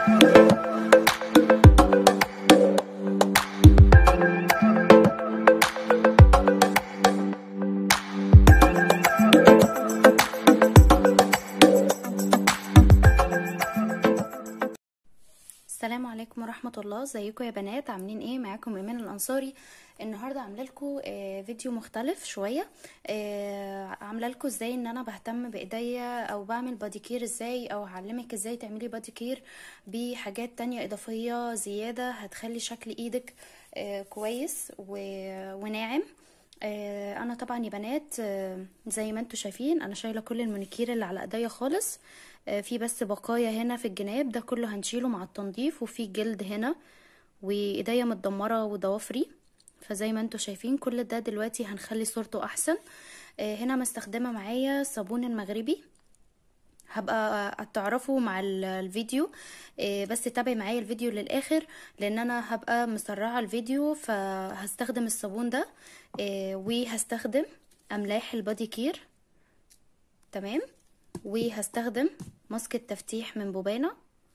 السلام عليكم ورحمة الله ازيكم يا بنات عاملين ايه معاكم ايمان الانصاري النهارده عامله لكم فيديو مختلف شويه آه، عامله لكم ازاي ان انا بهتم بايديا او بعمل باديكير ازاي او هعلمك ازاي تعملي باديكير بحاجات تانية اضافيه زياده هتخلي شكل ايدك آه، كويس و- وناعم آه، انا طبعا يا بنات آه، زي ما انتم شايفين انا شايله كل المونيكير اللي على ايديا خالص آه، في بس بقايا هنا في الجناب ده كله هنشيله مع التنظيف وفي جلد هنا وايديا متدمره وضوافري فزي ما انتم شايفين كل ده دلوقتي هنخلي صورته احسن آه، هنا مستخدمه معايا صابون المغربي هبقى تعرفوا مع ال- الفيديو آه، بس تابعي معايا الفيديو للاخر لان انا هبقى مسرعه الفيديو فهستخدم الصابون ده آه، وهستخدم املاح البادي كير تمام وهستخدم ماسك التفتيح من بوبانا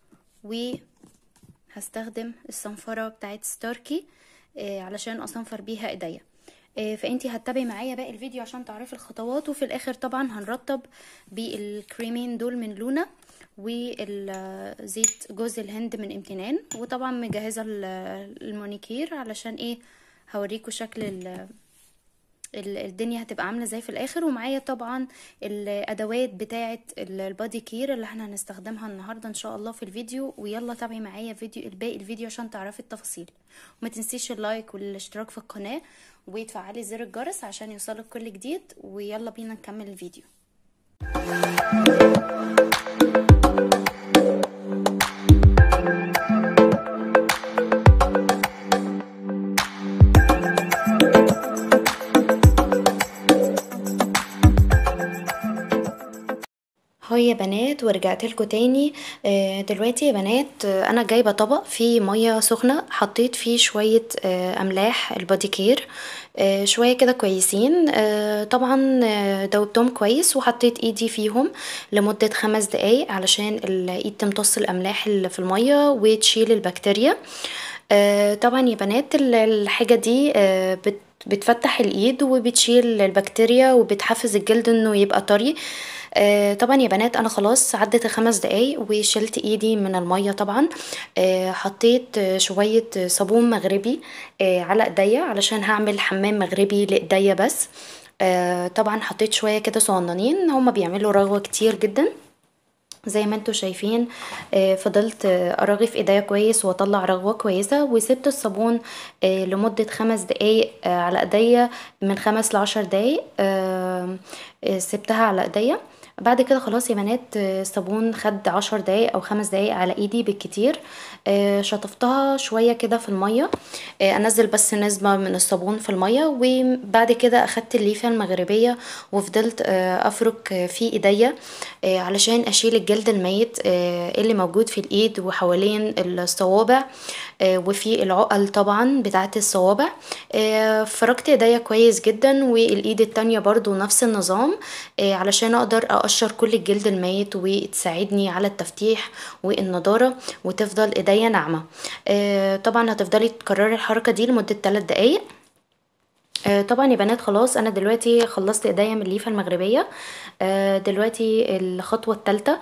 وهستخدم الصنفرة بتاعت ستاركي آه، علشان اصنفر بيها ايديا آه، فانتي هتتابعي معايا باقي الفيديو عشان تعرفي الخطوات وفي الاخر طبعا هنرطب بالكريمين دول من لونا والزيت جوز الهند من امتنان وطبعا مجهزه ال- المونيكير علشان ايه هوريكم شكل ال- ال- الدنيا هتبقى عامله ازاي في الاخر ومعايا طبعا الادوات بتاعه ال- البادي كير اللي احنا هنستخدمها النهارده ان شاء الله في الفيديو ويلا تابعي معايا فيديو الباقي الفيديو عشان تعرفي التفاصيل وما تنسيش اللايك والاشتراك في القناه وتفعلي زر الجرس عشان يوصلك كل جديد ويلا بينا نكمل الفيديو هاي يا بنات ورجعت لكم تاني آه، دلوقتي يا بنات آه، انا جايبه طبق فيه ميه سخنه حطيت فيه شويه آه، املاح البادي كير آه، شويه كده كويسين آه، طبعا آه، دوبتهم كويس وحطيت ايدي فيهم لمده خمس دقايق علشان الايد تمتص الاملاح اللي في الميه وتشيل البكتيريا آه، طبعا يا بنات ال- الحاجه دي آه، بت بتفتح الايد وبتشيل البكتيريا وبتحفز الجلد انه يبقى طري آه، طبعا يا بنات انا خلاص عدت الخمس دقايق وشلت ايدي من الميه طبعا آه، حطيت آه، شويه صابون مغربي آه، على ايديا علشان هعمل حمام مغربي لايديا بس آه، طبعا حطيت شويه كده صغننين هما بيعملوا رغوه كتير جدا زي ما انتوا شايفين آه، فضلت آه، ارغي في ايديا كويس واطلع رغوه كويسه وسبت الصابون آه، لمده خمس دقايق آه، على ايديا من خمس لعشر دقايق آه، آه، سبتها على ايديا بعد كده خلاص يا بنات آه، الصابون خد عشر دقايق او خمس دقايق على ايدي بالكتير آه، شطفتها شويه كده في الميه آه، انزل بس نسبه من الصابون في الميه وبعد كده اخدت الليفه المغربيه وفضلت آه، افرك آه، في ايديا آه، علشان اشيل الجلد الميت آه، اللي موجود في الايد وحوالين الصوابع آه، وفي العقل طبعا بتاعت الصوابع آه، فركت ايديا كويس جدا والايد التانية برضو نفس النظام آه، علشان اقدر اقشر كل الجلد الميت وتساعدني على التفتيح والنضارة وتفضل ايديا ناعمة آه، طبعا هتفضلي تكرري الحركة دي لمدة 3 دقايق آه، طبعا يا بنات خلاص انا دلوقتي خلصت ايديا من الليفه المغربيه آه، دلوقتي الخطوه الثالثه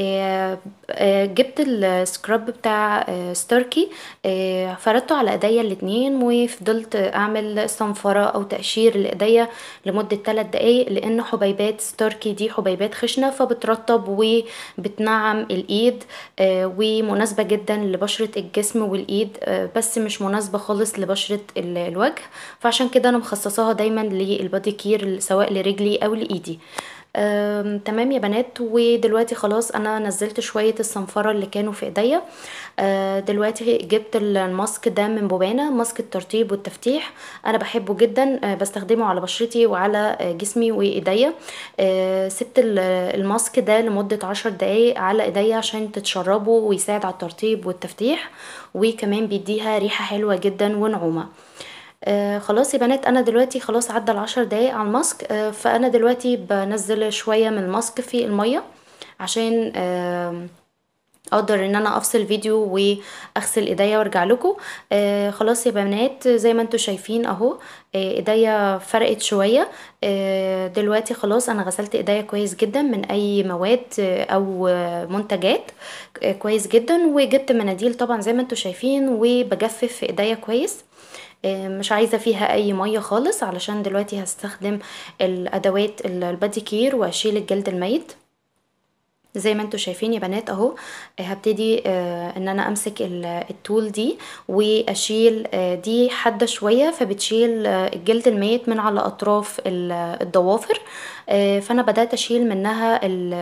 جبت السكراب بتاع آه، ستاركي آه، فردته على ايديا الاتنين وفضلت اعمل صنفره او تقشير لايديا لمده 3 دقايق لان حبيبات ستاركي دي حبيبات خشنه فبترطب وبتنعم الايد آه، ومناسبه جدا لبشره الجسم والايد آه، بس مش مناسبه خالص لبشره ال- الوجه فعشان كده انا مخصصاها دايما للبادي كير سواء لرجلي او لايدي أم، تمام يا بنات ودلوقتي خلاص انا نزلت شويه الصنفره اللي كانوا في ايديا أه، دلوقتي جبت الماسك ده من بوبانا ماسك الترطيب والتفتيح انا بحبه جدا أه، بستخدمه على بشرتي وعلى أه، جسمي وايديا أه، سبت ال- الماسك ده لمده عشر دقايق على ايديا عشان تتشربوا ويساعد على الترطيب والتفتيح وكمان بيديها ريحه حلوه جدا ونعومه آه خلاص يا بنات انا دلوقتي خلاص عدى العشر دقايق على الماسك آه فانا دلوقتي بنزل شوية من الماسك في المية عشان آه اقدر ان انا افصل فيديو واغسل ايديا وارجع لكم آه خلاص يا بنات زي ما انتوا شايفين اهو آه ايديا فرقت شويه آه دلوقتي خلاص انا غسلت ايديا كويس جدا من اي مواد آه او منتجات آه كويس جدا وجبت مناديل طبعا زي ما انتوا شايفين وبجفف في ايديا كويس مش عايزة فيها اي مية خالص علشان دلوقتي هستخدم الادوات البادي كير واشيل الجلد الميت زي ما انتوا شايفين يا بنات اهو هبتدي آه ان انا امسك التول دي واشيل آه دي حادة شوية فبتشيل آه الجلد الميت من على اطراف الضوافر فانا بدأت اشيل منها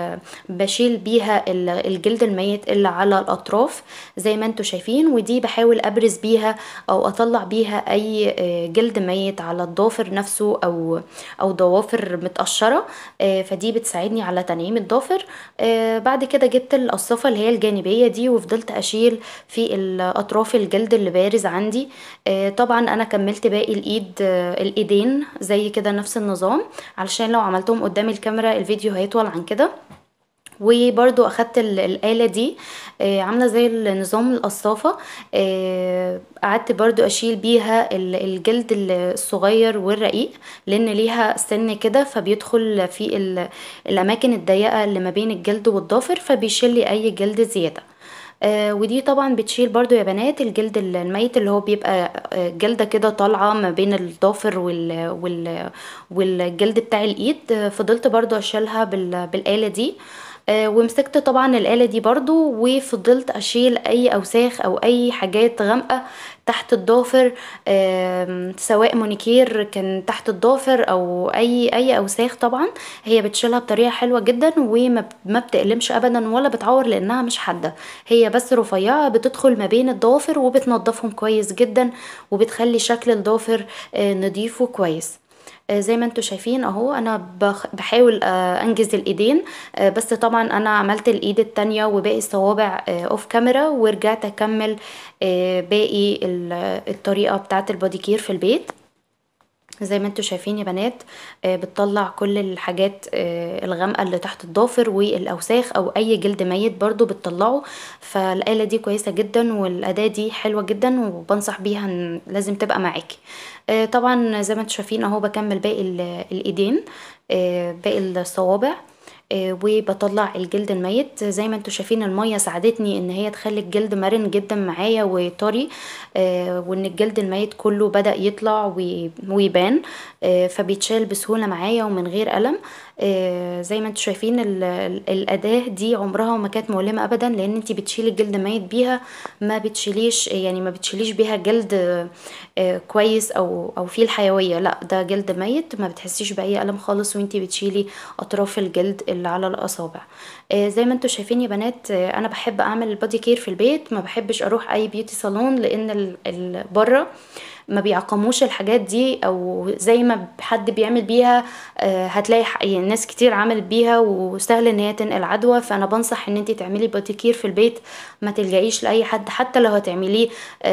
بشيل بيها الجلد الميت اللي على الاطراف زي ما انتوا شايفين ودي بحاول ابرز بيها او اطلع بيها اي جلد ميت على الضافر نفسه او او ضوافر متقشرة فدي بتساعدني على تنعيم الضافر بعد كده جبت القصافة اللي هي الجانبية دي وفضلت اشيل في الاطراف الجلد اللي بارز عندي طبعا انا كملت باقي الايد الايدين زي كده نفس النظام علشان لو عملتهم قدام الكاميرا الفيديو هيطول عن كده وبرضو اخدت الآلة دي آه عاملة زي النظام القصافة آه قعدت برضو اشيل بيها الجلد الصغير والرقيق لان ليها سن كده فبيدخل في الاماكن الضيقة اللي ما بين الجلد والضافر فبيشيل لي اي جلد زيادة آه ودي طبعا بتشيل برضو يا بنات الجلد الميت اللي هو بيبقى جلدة كده طالعة ما بين الضافر وال وال والجلد بتاع الايد فضلت برضو اشيلها بالآلة دي آه ومسكت طبعا الآلة دي برضو وفضلت اشيل اي اوساخ او اي حاجات غامقة تحت الضافر آه سواء مونيكير كان تحت الضافر او اي اي اوساخ طبعا هي بتشيلها بطريقه حلوه جدا وما بتألمش ابدا ولا بتعور لانها مش حاده هي بس رفيعه بتدخل ما بين الضوافر وبتنضفهم كويس جدا وبتخلي شكل الضافر آه نضيف وكويس زي ما انتوا شايفين اهو انا بحاول انجز الايدين بس طبعا انا عملت الايد التانية وباقي الصوابع اوف كاميرا ورجعت اكمل باقي الطريقة بتاعه البوديكير في البيت زي ما انتوا شايفين يا بنات بتطلع كل الحاجات الغامقة اللي تحت الضافر والاوساخ او اي جلد ميت برضو بتطلعه فالآلة دي كويسة جدا والاداة دي حلوة جدا وبنصح بيها ان لازم تبقى معاكي طبعا زي ما انتوا شايفين اهو بكمل باقي الايدين باقي الصوابع وبطلع الجلد الميت زي ما انتوا شايفين المية ساعدتني ان هي تخلي الجلد مرن جدا معايا وطري وان الجلد الميت كله بدأ يطلع ويبان فبيتشال بسهولة معايا ومن غير ألم زي ما انتوا شايفين الأداة دي عمرها ما كانت مؤلمة أبدا لأن انتي بتشيلي الجلد ميت بيها ما بتشيليش يعني ما بتشيليش بيها جلد كويس أو أو فيه الحيوية لا ده جلد ميت ما بتحسيش بأي ألم خالص وانتي بتشيلي أطراف الجلد اللي على الأصابع زي ما انتوا شايفين يا بنات أنا بحب أعمل البادي كير في البيت ما بحبش أروح أي بيوتي صالون لأن بره ما بيعقموش الحاجات دي او زي ما حد بيعمل بيها هتلاقي يعني ناس كتير عملت بيها وسهل ان هي تنقل عدوى فانا بنصح ان انت تعملي باتيكير في البيت ما تلجئيش لاي حد حتى لو هتعمليه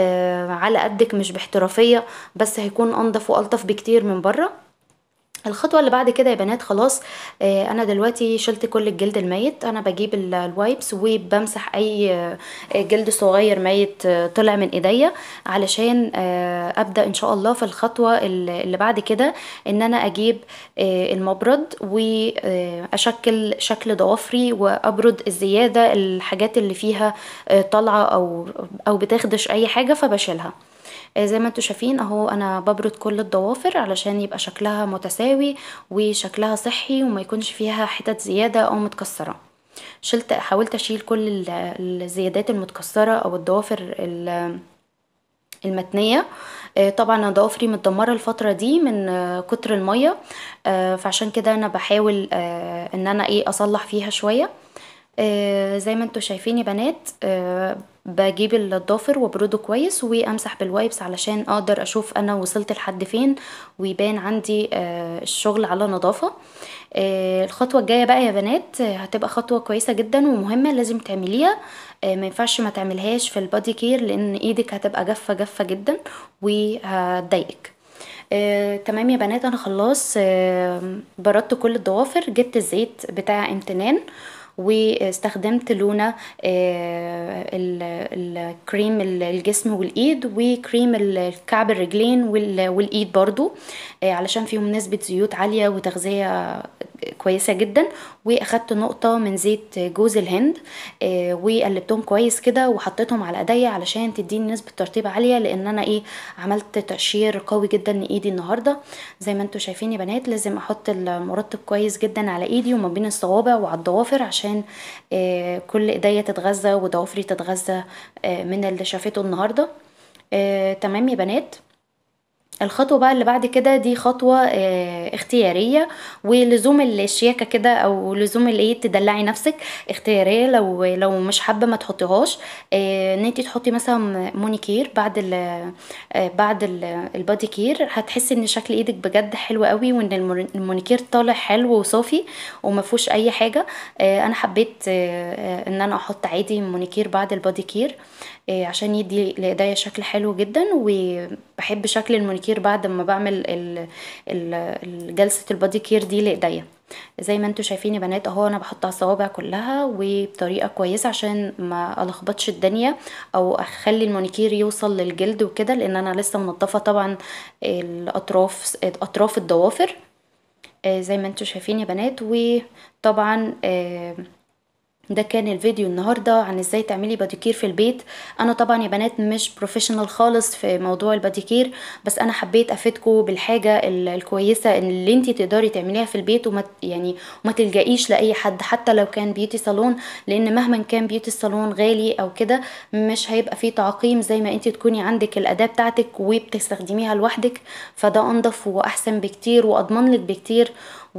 على قدك مش باحترافيه بس هيكون انضف والطف بكتير من بره الخطوة اللي بعد كده يا بنات خلاص آه انا دلوقتي شلت كل الجلد الميت انا بجيب الوايبس وبمسح اي آه جلد صغير ميت آه طلع من ايديا علشان ابدا ان شاء الله في الخطوة اللي بعد كده ان انا اجيب المبرد واشكل شكل ضوافري وابرد الزيادة الحاجات اللي فيها طالعة او او بتخدش اي حاجة فبشيلها زي ما انتوا شايفين اهو انا ببرد كل الضوافر علشان يبقى شكلها متساوي وشكلها صحي وما يكونش فيها حتت زيادة او متكسرة شلت حاولت اشيل كل الزيادات المتكسرة او الضوافر المتنية طبعا انا ضوافري متدمره الفتره دي من كتر الميه فعشان كده انا بحاول ان انا ايه اصلح فيها شويه زي ما انتوا شايفين يا بنات بجيب الضافر وابرده كويس وامسح بالوايبس علشان اقدر اشوف انا وصلت لحد فين ويبان عندي الشغل على نظافة الخطوة الجاية بقى يا بنات هتبقى خطوة كويسة جدا ومهمة لازم تعمليها ما ينفعش ما تعملهاش في البادي كير لان ايدك هتبقى جافة جافة جدا وهتضايقك آه، تمام يا بنات انا خلاص آه، بردت كل الضوافر جبت الزيت بتاع امتنان واستخدمت لونة الكريم الجسم والايد وكريم الكعب الرجلين والايد برضو علشان فيهم نسبة زيوت عالية وتغذية كويسة جدا واخدت نقطة من زيت جوز الهند وقلبتهم كويس كده وحطيتهم على ايديا علشان تديني نسبة ترطيب عالية لان انا ايه عملت تقشير قوي جدا لايدي النهاردة زي ما انتوا شايفين يا بنات لازم احط المرطب كويس جدا على ايدي وما بين الصوابع وعلى الضوافر عشان كل ايديا تتغذى وضوافري تتغذى من اللي شافته النهارده تمام يا بنات الخطوة بقى اللي بعد كده دي خطوة اختيارية ولزوم الشياكة كده او لزوم الايه تدلعي نفسك اختيارية لو لو مش حابة ما تحطيهاش ان انتي تحطي مثلا مونيكير بعد ال بعد البادي كير هتحسي ان شكل ايدك بجد حلو قوي وان المونيكير طالع حلو وصافي ومفهوش اي حاجة انا حبيت ان انا احط عادي مونيكير بعد البادي كير عشان يدي لايديا شكل حلو جدا وبحب شكل المونيكير بعد ما بعمل جلسة البادي كير دي لايديا زي ما انتوا شايفين يا بنات اهو انا بحط على الصوابع كلها وبطريقه كويسه عشان ما الخبطش الدنيا او اخلي المونيكير يوصل للجلد وكده لان انا لسه منضفه طبعا الاطراف اطراف الضوافر زي ما انتوا شايفين يا بنات وطبعا ده كان الفيديو النهاردة عن ازاي تعملي باديكير في البيت انا طبعا يا بنات مش بروفيشنال خالص في موضوع الباديكير بس انا حبيت افيدكم بالحاجة الكويسة اللي انتي تقدري تعمليها في البيت وما يعني وما تلجئيش لاي حد حتى لو كان بيوتي صالون لان مهما كان بيوتي صالون غالي او كده مش هيبقى فيه تعقيم زي ما انتي تكوني عندك الاداة بتاعتك وبتستخدميها لوحدك فده انضف واحسن بكتير واضمن لك بكتير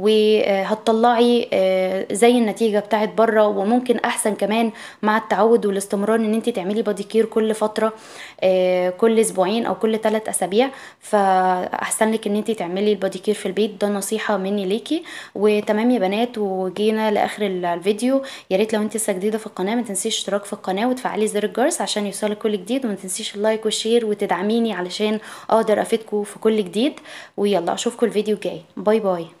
وهتطلعي زي النتيجه بتاعت بره وممكن احسن كمان مع التعود والاستمرار ان انت تعملي باديكير كل فتره كل اسبوعين او كل 3 اسابيع فاحسن لك ان انت تعملي الباديكير في البيت ده نصيحه مني ليكي وتمام يا بنات وجينا لاخر الفيديو يا ريت لو انت لسه جديده في القناه ما تنسيش اشتراك في القناه وتفعلي زر الجرس عشان يوصلك كل جديد وما تنسيش اللايك والشير وتدعميني علشان اقدر افيدكم في كل جديد ويلا اشوفكم الفيديو الجاي باي باي